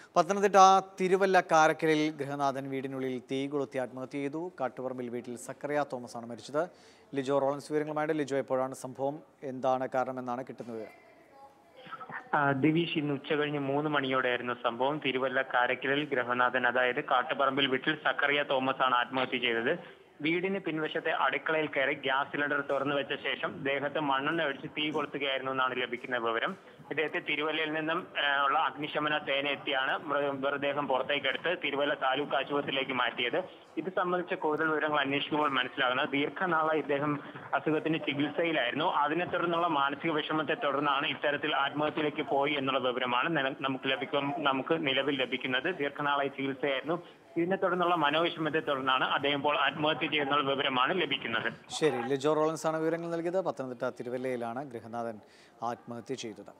പത്തനംതിട്ട തിരുവല്ല കാരക്കലിൽ ഗൃഹനാഥൻ വീടിനുള്ളിൽ തീ കൊളുത്തി ആത്മഹത്യ ചെയ്തു കാട്ടുപറമ്പിൽ വീട്ടിൽ സക്കറിയ തോമസ് ആണ് മരിച്ചത് ലിജോ റോളൻസ് വിവരങ്ങളുമായിട്ട് ലിജോ എപ്പോഴാണ് സംഭവം എന്താണ് കാരണമെന്നാണ് കിട്ടുന്ന വിവരം ആ, ദിവിഷ് ഇന്ന് ഉച്ച കഴിഞ്ഞ് മൂന്ന് മണിയോടെയായിരുന്നു സംഭവം തിരുവല്ല കാരക്കലിൽ ഗൃഹനാഥൻ അതായത് കാട്ടുപറമ്പിൽ വീട്ടിൽ സക്കറിയ തോമസ് ആണ് ആത്മഹത്യ ചെയ്തത് വീടിന് പിൻവശത്തെ അടുക്കളയിൽ കയറി ഗ്യാസ് സിലിണ്ടർ തുറന്നു വെച്ച ശേഷം ദേഹത്ത് മണ്ണെണ്ണ ഒഴിച്ച് തീ കൊളുത്തുകയായിരുന്നു എന്നാണ് ലഭിക്കുന്ന വിവരം ഇദ്ദേഹത്തെ തിരുവല്ലയിൽ നിന്നും ആ, ഉള്ള അഗ്നിശമന സേന എത്തിയാണ് മൃ- മൃതദേഹം പുറത്തേക്ക് എടുത്ത് തിരുവല്ല താലൂക്ക് ആശുപത്രിയിലേക്ക് മാറ്റിയത് ഇത് സംബന്ധിച്ച കൂടുതൽ വിവരങ്ങൾ അന്വേഷിക്കുമ്പോൾ മനസ്സിലാകുന്നത് ദീർഘനാളായി ഇദ്ദേഹം അസുഖത്തിന് ചികിത്സയിലായിരുന്നു അതിനെ തുടർന്നുള്ള മാനസിക വിഷമത്തെ തുടർന്നാണ് ഇത്തരത്തിൽ ആത്മഹത്യയിലേക്ക് പോയി എന്നുള്ള വിവരമാണ് നില- നമുക്ക് ലഭിക്കും നമുക്ക് നിലവിൽ ലഭിക്കുന്നത് ദീർഘനാളായി ചികിത്സയായിരുന്നു ഇതിനെ തുടർന്നുള്ള മനോവിഷമത്തെ തുടർന്നാണ് അദ്ദേഹം ഇപ്പോൾ ആത്മഹത്യ ചെയ്യുന്നുള്ള വിവരമാണ് ലഭിക്കുന്നത് ശരി ലിജോ റോളൻസ് ആണ് വിവരങ്ങൾ നൽകിയത് പത്തനംതിട്ട തിരുവല്ലയിലാണ് ഗൃഹനാഥൻ ആത്മഹത്യ ചെയ്തത്